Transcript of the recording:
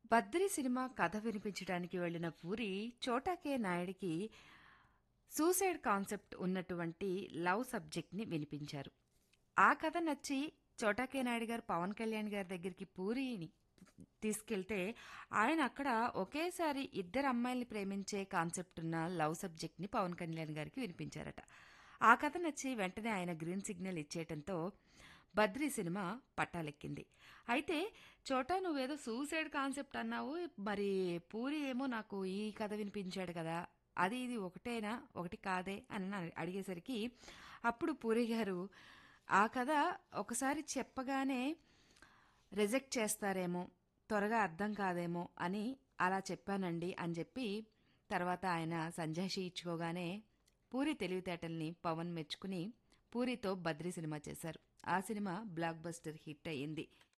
Badri cinema కథ వినిపించడానికి వెళ్లిన పూరి చోటాకే నాయుడికి సూసైడ్ కాన్సెప్ట్ ఉన్నటువంటి లవ్ సబ్జెక్ట్ని వినిపించారు ఆ కథ నచ్చి చోటాకే నాయుడు గారు పవన్ కళ్యాణ్ గారి దగ్గరికి పూరిని తీసుకెళ్తే ఆయన అక్కడ ఒకేసారి ఇద్దరు అమ్మాయిల్ని ప్రేమించే కాన్సెప్ట్ ఉన్న లవ్ సబ్జెక్ట్ని పవన్ కళ్యాణ్ గారికి వినిపించారట ఆ కథ నచ్చి వెంటనే ఆయన గ్రీన్ సిగ్నల్ ఇచ్చేయటంతో బద్రీ సినిమా పట్టాలెక్కింది అయితే చోటా నువ్వేదో సూసైడ్ కాన్సెప్ట్ అన్నావు మరి పూరి ఏమో నాకు ఈ కథ వినిపించాడు కదా అది ఇది ఒకటేనా ఒకటి కాదే అని నన్ను అడిగేసరికి అప్పుడు పూరి గారు ఆ కథ ఒకసారి చెప్పగానే రిజెక్ట్ చేస్తారేమో త్వరగా అర్థం కాదేమో అని అలా చెప్పానండి అని చెప్పి తర్వాత ఆయన సంజాషి ఇచ్చుకోగానే పూరి తెలివితేటల్ని పవన్ మెచ్చుకుని పూరితో బద్రీ సినిమా చేశారు ఆ సినిమా బ్లాక్ బస్టర్ హిట్ అయ్యింది